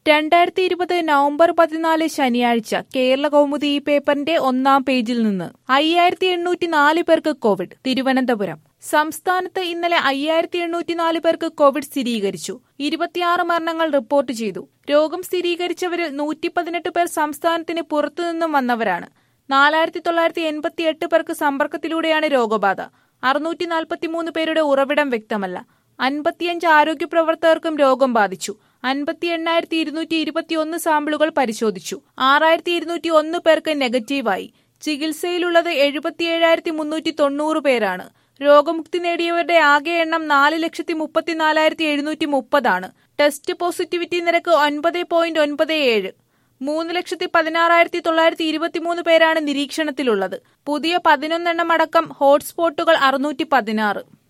രണ്ടായിരത്തി ഇരുപത് നവംബർ പതിനാല് ശനിയാഴ്ച കേരള കൗമുദി ഈ പേപ്പറിന്റെ ഒന്നാം പേജിൽ നിന്ന് അയ്യായിരത്തി എണ്ണൂറ്റി നാല് പേർക്ക് കോവിഡ് തിരുവനന്തപുരം സംസ്ഥാനത്ത് ഇന്നലെ അയ്യായിരത്തി എണ്ണൂറ്റി നാല് പേർക്ക് കോവിഡ് സ്ഥിരീകരിച്ചു ഇരുപത്തിയാറ് മരണങ്ങൾ റിപ്പോർട്ട് ചെയ്തു രോഗം സ്ഥിരീകരിച്ചവരിൽ നൂറ്റി പതിനെട്ട് പേർ സംസ്ഥാനത്തിന് പുറത്തുനിന്നും വന്നവരാണ് നാലായിരത്തി തൊള്ളായിരത്തി എൺപത്തി എട്ട് പേർക്ക് സമ്പർക്കത്തിലൂടെയാണ് രോഗബാധ അറുന്നൂറ്റി നാൽപ്പത്തിമൂന്ന് പേരുടെ ഉറവിടം വ്യക്തമല്ല അൻപത്തിയഞ്ച് ആരോഗ്യ പ്രവർത്തകർക്കും രോഗം ബാധിച്ചു അൻപത്തി എണ്ണായിരത്തി ഇരുന്നൂറ്റി ഇരുപത്തിയൊന്ന് സാമ്പിളുകൾ പരിശോധിച്ചു ആറായിരത്തി ഇരുന്നൂറ്റി ഒന്ന് പേർക്ക് നെഗറ്റീവായി ചികിത്സയിലുള്ളത് എഴുപത്തിയേഴായിരത്തി മുന്നൂറ്റി തൊണ്ണൂറ് പേരാണ് രോഗമുക്തി നേടിയവരുടെ ആകെ എണ്ണം നാല് ലക്ഷത്തി മുപ്പത്തിനാലായിരത്തി എഴുന്നൂറ്റി മുപ്പതാണ് ടെസ്റ്റ് പോസിറ്റിവിറ്റി നിരക്ക് ഒൻപത് പോയിന്റ് ഒൻപത് ഏഴ് മൂന്ന് ലക്ഷത്തി പതിനാറായിരത്തി തൊള്ളായിരത്തി ഇരുപത്തിമൂന്ന് പേരാണ് നിരീക്ഷണത്തിലുള്ളത് പുതിയ പതിനൊന്നെണ്ണം അടക്കം ഹോട്ട്സ്പോട്ടുകൾ അറുന്നൂറ്റി പതിനാറ്